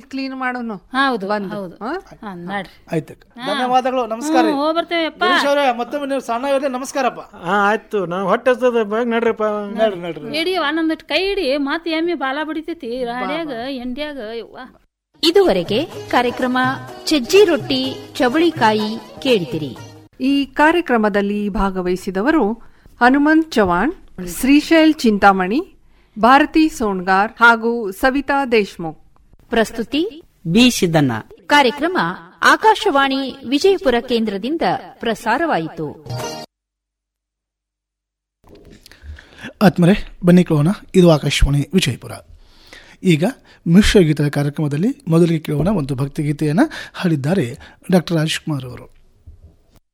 Clean ಮಾಡೋನು ಹೌದು ಬಂದು ಹೌದು ಹಾ? ಹಾ, ನಡ್ರಿ ಆಯ್ತಕ್ಕ ಧನ್ಯವಾದಗಳು ನಮಸ್ಕಾರ ರೀ. ಹ್ಮ್, ಹೋಗ್ ಬರ್ತೇವಪ್ಪ ಗಿರೀಶ್ ಅವ್ರೆ ಮತ್ತೊಮ್ಮೆ ನೀವು ಸಣ್ಣ ಇರಲಿ ನಮಸ್ಕಾರಪ್ಪ ಹಾ ಆಯ್ತು ನಾವು ಹೊಟ್ಟೆ ಹಸ್ತದ ಬೇಗ ನಡ್ರಿಪ್ಪ ನಡ್ರಿ ನಡ್ರಿ ಹಿಡಿಯವ ನಮ್ದಿಟ್ಟು ಕೈ ಹಿಡಿ ಮತ್ತೆ ಎಮ್ಮೆ ಬಾಲ ಬಡಿತೈತಿ ರಾಡ್ಯಾಗ ಎಂಡ್ಯಾಗ ಯವ್ವ ಇದುವರೆಗೆ ಕಾರ್ಯಕ್ರಮ ಸಜ್ಜಿ ರೊಟ್ಟಿ ಚವಳಿಕಾಯಿ ಕೇಳಿದಿರಿ ಈ ಕಾರ್ಯಕ್ರಮದಲ್ಲಿ ಭಾಗವಹಿಸಿದವರು ಹನುಮಂತ್ ಚವಾಣ್ ಶ್ರೀಶೈಲ್ ಚಿಂತಾಮಣಿ ಭಾರತಿ ಸೋಣ್ಗಾರ್ ಹಾಗೂ ಸವಿತಾ ದೇಶ್ಮುಖ್ ಪ್ರಸ್ತುತಿ ಬಿ ಸಿದ್ದಣ್ಣ ಕಾರ್ಯಕ್ರಮ ಆಕಾಶವಾಣಿ ವಿಜಯಪುರ ಕೇಂದ್ರದಿಂದ ಪ್ರಸಾರವಾಯಿತು ಆತ್ಮರೆ ಬನ್ನಿ ಕೇಳೋಣ ಇದು ಆಕಾಶವಾಣಿ ವಿಜಯಪುರ ಈಗ ಮಿಶ್ರ ಗೀತೆಗಳ ಕಾರ್ಯಕ್ರಮದಲ್ಲಿ ಮೊದಲಿಗೆ ಕೇಳೋಣ ಒಂದು ಭಕ್ತಿಗೀತೆಯನ್ನು ಹಾಡಿದ್ದಾರೆ ಡಾಕ್ಟರ್ ರಾಜ್ಕುಮಾರ್ ಅವರು